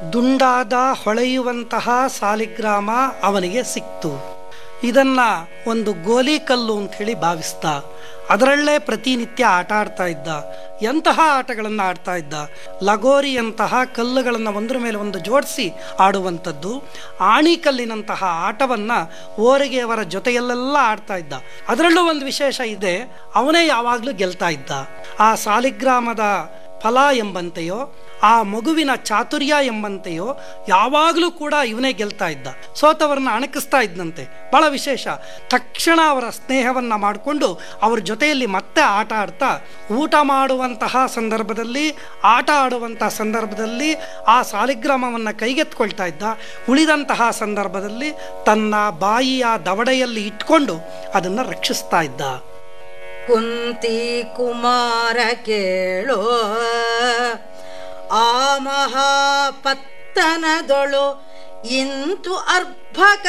ದುಂಡಾದ ಹೊಳೆಯುವಂತಹ ಸಾಲಿಗ್ರಾಮ ಅವನಿಗೆ ಸಿಕ್ತು ಇದನ್ನ ಒಂದು ಗೋಲಿ ಕಲ್ಲು ಅಂತ ಹೇಳಿ ಭಾವಿಸ್ದ ಅದರಲ್ಲೇ ಪ್ರತಿನಿತ್ಯ ಆಟ ಆಡ್ತಾ ಇದ್ದ ಎಂತಹ ಆಟಗಳನ್ನು ಆಡ್ತಾ ಇದ್ದ ಲಗೋರಿಯಂತಹ ಕಲ್ಲುಗಳನ್ನು ಒಂದರ ಮೇಲೆ ಒಂದು ಜೋಡಿಸಿ ಆಡುವಂಥದ್ದು ಆಣಿಕಲ್ಲಿನಂತಹ ಆಟವನ್ನು ಓರಿಗೆಯವರ ಜೊತೆಯಲ್ಲೆಲ್ಲ ಆಡ್ತಾ ಇದ್ದ ಅದರಲ್ಲೂ ಒಂದು ವಿಶೇಷ ಇದೆ ಅವನೇ ಯಾವಾಗಲೂ ಗೆಲ್ತಾ ಇದ್ದ ಆ ಸಾಲಿಗ್ರಾಮದ ಫಲ ಎಂಬಂತೆಯೋ ಆ ಮಗುವಿನ ಚಾತುರ್ಯ ಎಂಬಂತೆಯೋ ಯಾವಾಗಲೂ ಕೂಡ ಇವನೇ ಗೆಲ್ತಾ ಇದ್ದ ಸೋತವರನ್ನ ಅಣಕಿಸ್ತಾ ಇದ್ದಂತೆ ಬಹಳ ವಿಶೇಷ ತಕ್ಷಣ ಅವರ ಸ್ನೇಹವನ್ನ ಮಾಡಿಕೊಂಡು ಅವ್ರ ಜೊತೆಯಲ್ಲಿ ಮತ್ತೆ ಆಟ ಆಡ್ತಾ ಊಟ ಮಾಡುವಂತಹ ಸಂದರ್ಭದಲ್ಲಿ ಆಟ ಆಡುವಂತಹ ಸಂದರ್ಭದಲ್ಲಿ ಆ ಸಾಲಿಗ್ರಾಮವನ್ನು ಕೈಗೆತ್ಕೊಳ್ತಾ ಇದ್ದ ಉಳಿದಂತಹ ಸಂದರ್ಭದಲ್ಲಿ ತನ್ನ ಬಾಯಿಯ ದವಡೆಯಲ್ಲಿ ಇಟ್ಕೊಂಡು ಅದನ್ನು ರಕ್ಷಿಸ್ತಾ ಇದ್ದ ಕುಂತಿ ಕುಮಾರ ಕೇಳೋ ಆ ಮಹಾಪತ್ತನದೊಳು ಇಂತು ಅರ್ಭಕ